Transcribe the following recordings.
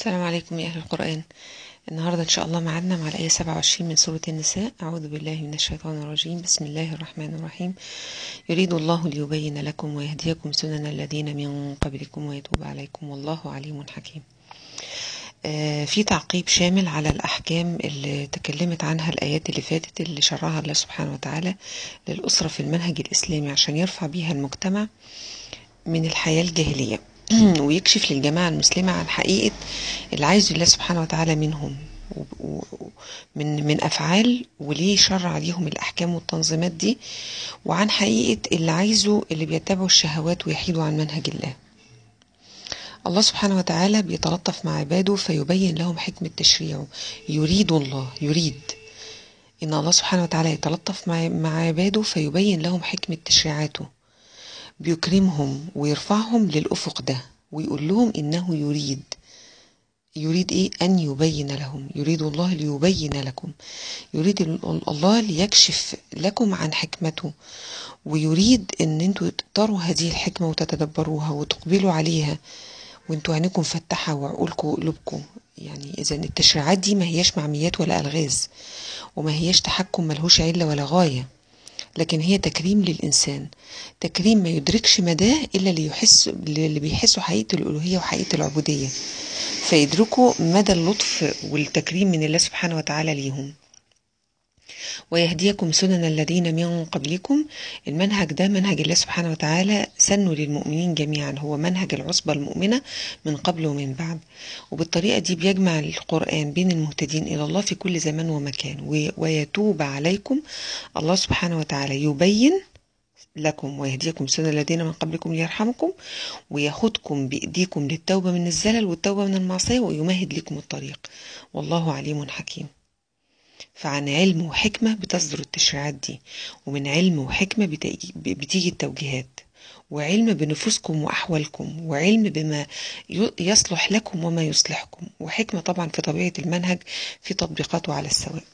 السلام عليكم يا أهل القرآن النهاردة إن شاء الله معادنا مع الآية 27 من سورة النساء أعوذ بالله من الشيطان الرجيم بسم الله الرحمن الرحيم يريد الله ليبين لكم ويهديكم سنن الذين من قبلكم ويتوب عليكم والله عليم حكيم آه في تعقيب شامل على الأحكام اللي تكلمت عنها الآيات اللي فاتت اللي شرعها الله سبحانه وتعالى للأسرة في المنهج الإسلامي عشان يرفع بيها المجتمع من الحياة الجاهلية ويكشف للجماعة المسلمة عن حقيقة اللي عايزه الله سبحانه وتعالى منهم من من افعال وليه شرع ليهم الاحكام والتنظيمات دي وعن حقيقه اللي عايزه اللي بيتبعوا الشهوات ويحيدوا عن منهج الله الله سبحانه وتعالى بيتلطف مع عباده فيبين لهم حكمة تشريعه يريد الله يريد إن الله سبحانه وتعالى يتلطف مع, مع عباده فيبين لهم حكمة تشريعاته بيكرمهم ويرفعهم للأفق ده ويقول لهم إنه يريد يريد إيه أن يبين لهم يريد الله ليبين لكم يريد الله ليكشف لكم عن حكمته ويريد أن أنتوا تقدروا هذه الحكمة وتتدبروها وتقبلوا عليها وانتوا عينكم مفتحة وعقولكم وقلوبكم يعني إذا التشريعات دي ما هياش معميات ولا ألغاز وما هياش تحكم ملهوش علة ولا غاية لكن هي تكريم للإنسان تكريم ما يدركش مداه إلا اللي يحس اللي بيحسوا حقيقة الألوهية وحقيقة العبودية فيدركوا مدى اللطف والتكريم من الله سبحانه وتعالى ليهم ويهديكم سنن الذين من قبلكم المنهج ده منهج الله سبحانه وتعالى سنه للمؤمنين جميعا هو منهج العصبة المؤمنة من قبل ومن بعد وبالطريقة دي بيجمع القرآن بين المهتدين إلى الله في كل زمان ومكان ويتوب عليكم الله سبحانه وتعالى يبين لكم ويهديكم سنة الذين من قبلكم ليرحمكم وياخدكم بإيديكم للتوبة من الزلل والتوبة من المعصية ويمهد لكم الطريق والله عليم حكيم فعن علم وحكمة بتصدر التشريعات دي ومن علم وحكمة بتيجي التوجيهات وعلم بنفوسكم وأحوالكم وعلم بما يصلح لكم وما يصلحكم وحكمة طبعا في طبيعة المنهج في تطبيقاته على السواء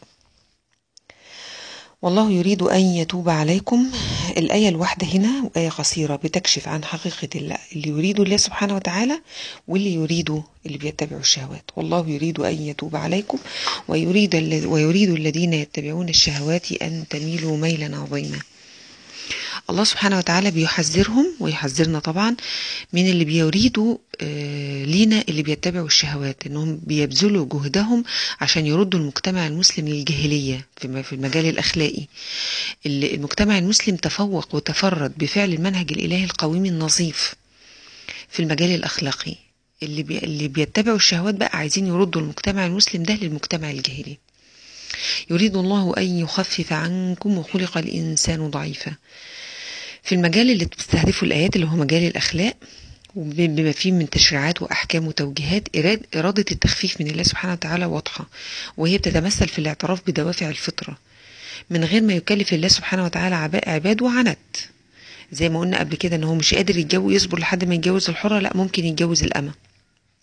والله يريد أن يتوب عليكم الآية الواحدة هنا آية قصيرة بتكشف عن حقيقة الله اللي يريده الله سبحانه وتعالى واللي يريده اللي بيتبعوا الشهوات والله يريد أن يتوب عليكم ويريد, ويريد الذين يتبعون الشهوات أن تميلوا ميلا عظيما الله سبحانه وتعالى بيحذرهم ويحذرنا طبعا من اللي بيريدوا لينا اللي بيتبعوا الشهوات انهم بيبذلوا جهدهم عشان يردوا المجتمع المسلم للجاهليه في المجال الاخلاقي المجتمع المسلم تفوق وتفرد بفعل المنهج الالهي القويم النظيف في المجال الاخلاقي اللي بي اللي بيتبعوا الشهوات بقى عايزين يردوا المجتمع المسلم ده للمجتمع الجاهلي يريد الله ان يخفف عنكم وخلق الانسان ضعيفا في المجال اللي بتستهدفه الآيات اللي هو مجال الأخلاق بما فيه من تشريعات وأحكام وتوجيهات إرادة التخفيف من الله سبحانه وتعالى واضحة وهي بتتمثل في الاعتراف بدوافع الفطرة من غير ما يكلف الله سبحانه وتعالى عباده عنت زي ما قلنا قبل كده ان هو مش قادر يتجوز يصبر لحد ما يتجوز الحرة لا ممكن يتجوز الأمة